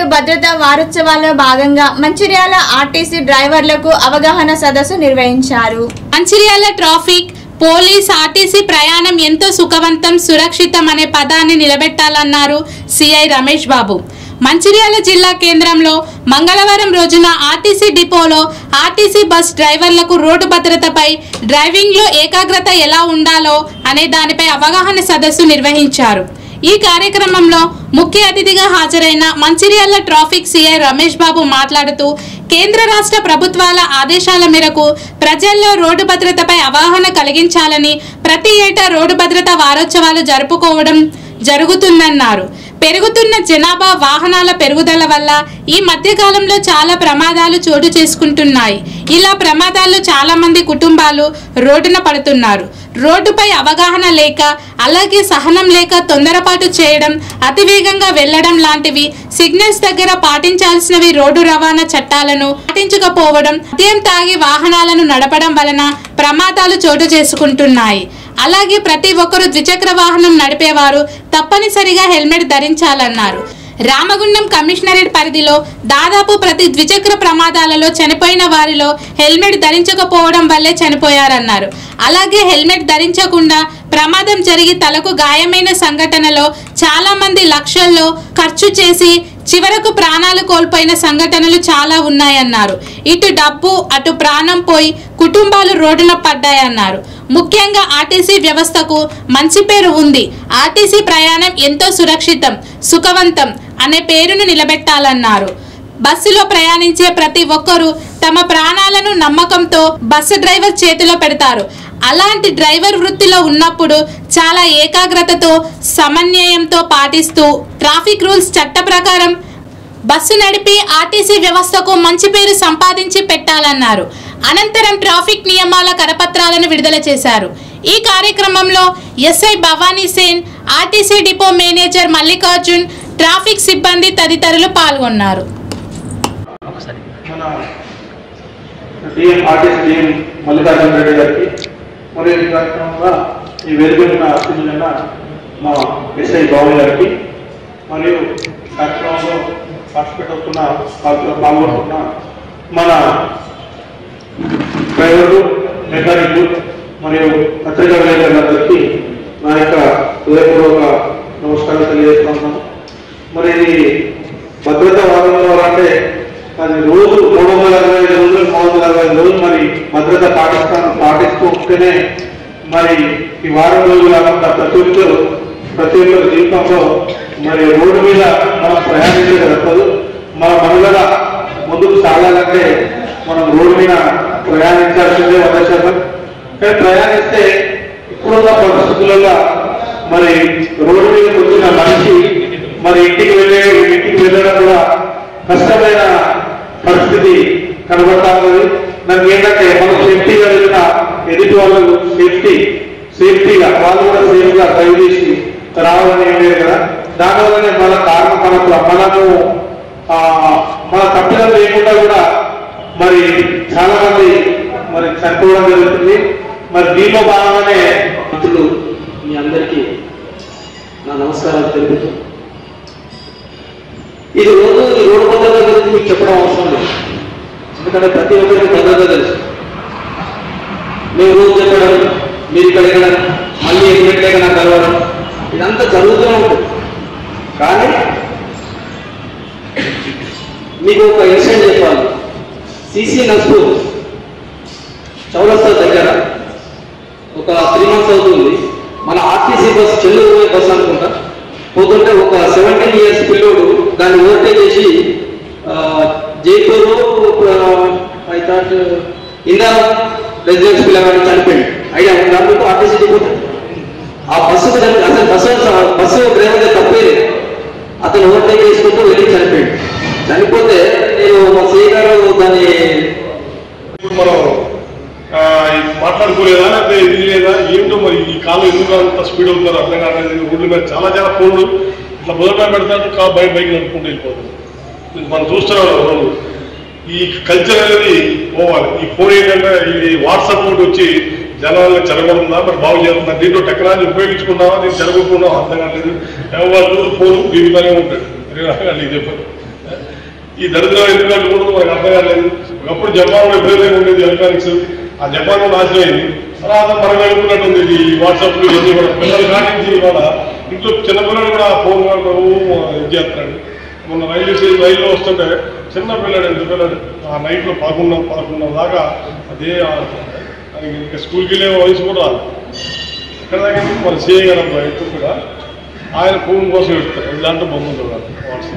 భద్రతా వారోత్సవాల్లో భాగంగా మంచిర్యాల ఆర్టీసీ డ్రైవర్లకు అవగాహన సదస్సు నిర్వహించారు మంచిర్యాల ట్రాఫిక్ పోలీస్ ఆర్టీసీ ప్రయాణం ఎంతో సుఖవంతం సురక్షితం అనే పదాన్ని నిలబెట్టాలన్నారు సిఐ రమేష్ బాబు మంచిర్యాల జిల్లా కేంద్రంలో మంగళవారం రోజున ఆర్టీసీ డిపోలో ఆర్టీసీ బస్ డ్రైవర్లకు రోడ్డు భద్రతపై డ్రైవింగ్లో ఏకాగ్రత ఎలా ఉండాలో అనే దానిపై అవగాహన సదస్సు నిర్వహించారు ఈ కార్యక్రమంలో ముఖ్య అతిథిగా హాజరైన మంచిర్యాల ట్రాఫిక్ సిఐ రమేష్ బాబు మాట్లాడుతూ కేంద్ర రాష్ట్ర ప్రభుత్వాల ఆదేశాల మేరకు ప్రజల్లో రోడ్డు భద్రతపై అవగాహన కలిగించాలని ప్రతి ఏటా రోడ్డు భద్రత వారోత్సవాలు జరుపుకోవడం జరుగుతుందన్నారు పెరుగుతున్న జనాభా వాహనాల పెరుగుదల వల్ల ఈ మధ్య కాలంలో చాలా ప్రమాదాలు చోటు చేసుకుంటున్నాయి ఇలా ప్రమాదాల్లో చాలా మంది కుటుంబాలు రోడ్డున పడుతున్నారు రోడ్డుపై అవగాహన లేక అలాగే సహనం లేక తొందరపాటు చేయడం అతివేగంగా వెళ్లడం లాంటివి సిగ్నల్స్ దగ్గర పాటించాల్సినవి రోడ్డు రవాణా చట్టాలను పాటించకపోవడం మద్యం తాగి వాహనాలను నడపడం వలన ప్రమాదాలు చోటు చేసుకుంటున్నాయి అలాగే ప్రతి ఒక్కరూ ద్విచక్ర వాహనం నడిపేవారు తప్పనిసరిగా హెల్మెట్ ధరించాలన్నారు రామగుండం కమిషనరేట్ పరిధిలో దాదాపు ప్రతి ద్విచక్ర ప్రమాదాలలో చనిపోయిన వారిలో హెల్మెట్ ధరించకపోవడం వల్లే చనిపోయారన్నారు అలాగే హెల్మెట్ ధరించకుండా ప్రమాదం జరిగి తలకు గాయమైన సంఘటనలో చాలా మంది లక్షల్లో ఖర్చు చేసి చివరకు ప్రాణాలు కోల్పోయిన సంఘటనలు చాలా ఉన్నాయన్నారు ఇటు డబ్బు అటు ప్రాణం పోయి కుటుంబాలు రోడ్డున పడ్డాయన్నారు ముఖ్యంగా ఆర్టీసీ వ్యవస్థకు మంచి పేరు ఉంది ఆర్టీసీ ప్రయాణం ఎంతో సురక్షితం సుఖవంతం అనే పేరును నిలబెట్టాలన్నారు బస్సులో ప్రయాణించే ప్రతి ఒక్కరూ తమ ప్రాణాలను నమ్మకంతో బస్సు డ్రైవర్ చేతిలో పెడతారు అలాంటి డ్రైవర్ వృత్తిలో ఉన్నప్పుడు చాలా ఏకాగ్రతతో సమన్వయంతో పాటిస్తూ ట్రాఫిక్ రూల్స్ చట్ట ప్రకారం బస్సు నడిపి ఆర్టీసీ వ్యవస్థకు మంచి పేరు సంపాదించి పెట్టాలన్నారు అనంతరం ట్రాఫిక్ నియమాల కరపత్రాలను విడుదల చేశారు ఈ కార్యక్రమంలో SI Bhavani Sen RTC depot manager Mallikarjun traffic సిబ్బంది తదితరులు పాల్గొన్నారు మన DM artist DM Mallikarjuna Reddy గారికి మరియు ఈ కార్యక్రమంగా ఈ వేదికగా అతిథులైన మా ఎస్ఐ బాబు గారికి మరియు కార్యక్రమంలో పార్టిసిపేట్ అవుతున్న పాల్గొ- పాల్గొంటున్న మన డ్రైవర్లు మెకానిక్లు మరియు పత్రికా విలేకరులందరికీ నా యొక్క హృదయపూర్వక నమస్కారం తెలియజేస్తున్నాను మరి ఇది భద్రతా వారంలో అంటే అది రోజు మూడు వందల అరవై ఐదు రోజులు మూడు వందల అరవై ఐదు రోజులు మరి భద్రత పాటిస్తాను పాటిస్తూ ఉంటేనే మరి ఈ వారం రోజుల ప్రతి ఒక్కరు ప్రతి ఒక్కరి జీవితంలో మరి రోడ్డు మీద మనం ప్రయాణించక తప్పదు మన మనుగడ ముందుకు సాగాలంటే మనం రోడ్డు మీద ప్రయాణించాల్సిందే వంద కానీ ప్రయాణిస్తే ఇప్పుడున్న పరిస్థితులలో మరి రోడ్డు మీద వచ్చిన మనిషి మరి ఇంటికి వెళ్ళే ఇంటికి వెళ్ళడం కూడా కష్టమైన పరిస్థితి కనబడతా ఉన్నది నాకు ఏంటంటే మనం సేఫ్టీగా వెళ్ళిన ఎదుటి వాళ్ళు సేఫ్టీ సేఫ్టీగా వాళ్ళు కూడా సేఫ్గా డ్రైవ్ చేసి రావాలని ఏం లేదు కదా దానివల్లనే మన కారణం మనకు మనము ఆ, మన తప్పిదం లేకుండా కూడా మరి చాలా మంది మరి చనిపోవడం జరుగుతుంది మరి దీంట్లో భాగంగానే మిత్రులు మీ అందరికీ నా నమస్కారాలు తెలుపుతూ ఇది రోజు ఈ రోడ్డు భద్రత గురించి మీకు చెప్పడం అవసరం లేదు ఎందుకంటే ప్రతి ఒక్కరికి భద్రత తెలుసు మేము రోజు చెప్పడం మీరు ఇక్కడ ఎక్కడం మళ్ళీ ఎక్కడెక్కడ నాకు కలవడం ఇదంతా జరుగుతూనే ఉంటుంది కానీ మీకు ఒక ఇన్సిడెంట్ చెప్పాలి సిసి నస్పూర్ చౌరస్తా దగ్గర ఒక త్రీ మంత్స్ అవుతుంది మన ఆర్టీసీ బస్ చెల్లూరు పోయే బస్ అనుకుంటా పోతుంటే ఒక సెవెంటీన్ ఇయర్స్ పిల్లోడు దాన్ని ఓవర్టేక్ చేసి ఆ, జైపూర్ ఐ థాట్ ఇందా రెసిడెన్స్ పిల్లగాడు చనిపోయింది ఐడియా ఉందా మీకు ఆర్టీసీ డిపోతే ఆ బస్సుకు చనిపి అసలు బస్సు బస్సు డ్రైవర్ తప్పే లేదు. అతను ఓవర్టేక్ చేసుకుంటూ వెళ్ళి చనిపోయింది చనిపోతే నేను మా సీ గారు దాన్ని ఇప్పుడు మనం ఆ, ఇది మాట్లాడుకోలేదా లేకపోతే ఇది లేదా ఏమిటో మరి ఈ కాలు ఎందుకు అంత స్పీడ్ అవుతారు అర్థం కాలేదు రోడ్ల మీద చాలా చాలా ఫోన్లు ఇట్లా మొదట పెడతారు కా బైక్ బైక్ నడుపుకుంటూ వెళ్ళిపోతుంది ఇది మనం చూస్తున్నాం రోజు ఈ కల్చర్ అనేది పోవాలి ఈ ఫోన్ ఏంటంటే ఇది వాట్సాప్ ఒకటి వచ్చి జనాలను చెరగొడుతుందా మరి బాగు చేస్తుందా దీంట్లో టెక్నాలజీ ఉపయోగించుకున్నావా దీన్ని చెరగొట్టుకున్నావా అర్థం కాలేదు ఎవరు ఫోన్ దీనితోనే ఉంటాడు ఇది చెప్పారు ఈ దరిద్రం ఎందుకు అంటుకుంటుందో మనకు అర్థం కాలేదు ఒకప్పుడు జపాన్ విపరీతంగా ఉండేది ఎలక్ట్రానిక్స్ ఆ జపాన్ నాశనం అయింది తర్వాత మనం వెళ్తున్నట్టుంది ఈ వాట్సాప్ ఇవన్నీ కూడా పిల్లలు కానించి ఇవాళ ఇంట్లో చిన్నపిల్లలు కూడా ఫోన్ ఇది చేస్తున్నాడు మొన్న రైల్వే స్టేషన్ రైల్లో వస్తుంటే చిన్న పిల్లడు ఎంత పిల్లడు ఆ నైట్లో పదకొండు పదకొండు దాకా అదే ఆడుతున్నాడు ఆయనకి ఇంకా స్కూల్కి వెళ్ళే వయసు కూడా రాదు ఇక్కడ దాకా మన సీఏ గారు అబ్బాయి ఎత్తు కూడా ఆయన ఫోన్ కోసం పెడతారు ఇలాంటి బొమ్మలు చూడాలి వాట్సాప్